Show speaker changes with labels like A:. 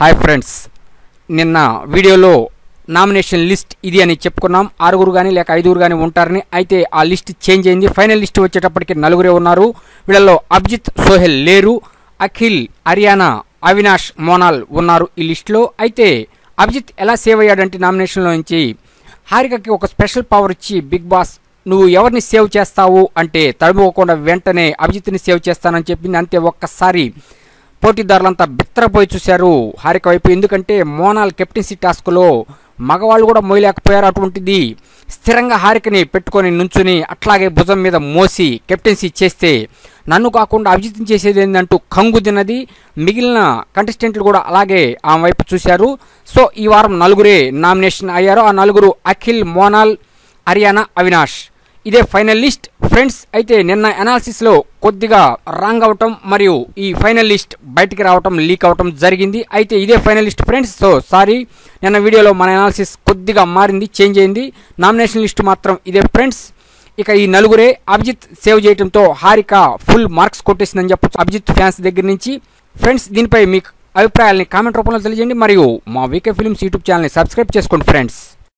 A: hi friends నిన్న వీడియోలో nomination list ఇది అని చెప్పుకున్నాం ఆరుగురు కానీ లేక ఐదుగురు కానీ ఉంటారని అయితే ఆ లిస్ట్ చేంజ్ అయింది ఫైనల్ లిస్ట్ వచ్చేటప్పటికి నలుగురే ఉన్నారు వీళ్ళలో అభిజిత్ సోహెల్ లేరు అఖిల్ హర్యానా అవినాష్ మోనాల్ ఉన్నారు ఈ లిస్టులో అయితే అభిజిత్ ఎలా సేవ్ అయ్యాడంటే నామినేషన్లో నుంచి హారికకి ఒక స్పెషల్ పవర్ ఇచ్చి బిగ్ బాస్ నువ్వు ఎవరిని సేవ్ చేస్తావు అంటే తడుముకోకుండా వెంటనే అభిజిత్ని సేవ్ చేస్తానని చెప్పింది అంతే ఒక్కసారి పోటీదారులంతా బిత్తరపోయి చూశారు హారిక వైపు ఎందుకంటే మోనాల్ కెప్టెన్సీ టాస్క్లో మగవాళ్ళు కూడా మోయలేకపోయారు అటువంటిది స్థిరంగా హారికని పెట్టుకొని నుంచుని అట్లాగే భుజం మీద మోసి కెప్టెన్సీ చేస్తే నన్ను కాకుండా అభిజిత్ని చేసేది ఏంటంటూ కంగు తిన్నది మిగిలిన కంటెస్టెంట్లు కూడా అలాగే ఆమె వైపు చూశారు సో ఈ వారం నలుగురే నామినేషన్ అయ్యారు ఆ నలుగురు అఖిల్ మోనాల్ హర్యానా అవినాష్ ఇదే ఫైనల్ లిస్ట్ ఫ్రెండ్స్ అయితే నిన్న అనాలిసిస్లో కొద్దిగా రాంగ్ అవటం మరియు ఈ ఫైనల్ లిస్ట్ బయటికి రావటం లీక్ అవటం జరిగింది అయితే ఇదే final list friends so sorry నిన్న వీడియోలో మన అనాలిసిస్ కొద్దిగా మారింది చేంజ్ అయింది నామినేషన్ లిస్ట్ మాత్రం ఇదే ఫ్రెండ్స్ ఇక ఈ నలుగురే అభిజిత్ సేవ్ చేయడంతో హారిక ఫుల్ మార్క్స్ కొట్టేసిందని చెప్పొచ్చు అభిజిత్ ఫ్యాన్స్ దగ్గర నుంచి ఫ్రెండ్స్ దీనిపై మీకు అభిప్రాయాలని కామెంట్ రూపంలో తెలియజేయండి మరియు మా వీకే ఫిల్మ్స్ యూట్యూబ్ ఛానల్ని సబ్స్క్రైబ్ చేసుకోండి ఫ్రెండ్స్